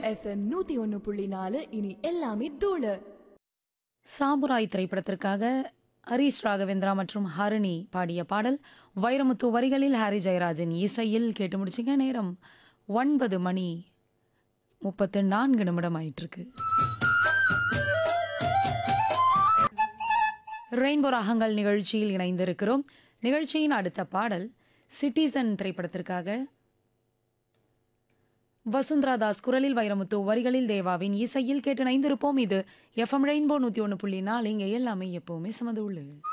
FM நூத்தி ஒன்னு புள்ளி நாலு இனி எல்லாமே தூளு சாமுராய் திரைப்படத்திற்காக ஹரீஷ் ராகவேந்திரா மற்றும் ஹரிணி பாடிய பாடல் வைரமுத்து வரிகளில் ஹாரி ஜெயராஜன் இசையில் கேட்டு முடிச்சிங்க நேரம் ஒன்பது மணி முப்பத்து நான்கு நிமிடம் ஆயிட்டிருக்கு ரெயின்போ ராகங்கள் நிகழ்ச்சியில் இணைந்திருக்கிறோம் நிகழ்ச்சியின் அடுத்த பாடல் சிட்டிசன் திரைப்படத்திற்காக வசுந்தரா தாஸ் குரலில் வைரமுத்து வரிகளில் தேவாவின் இசையில் கேட்டு இணைந்திருப்போம் இது எஃப்எம் ரெயின்போ நூற்றி ஒன்று புள்ளி நாலு இங்கே எல்லாமே எப்போவுமே சமந்து உள்ளது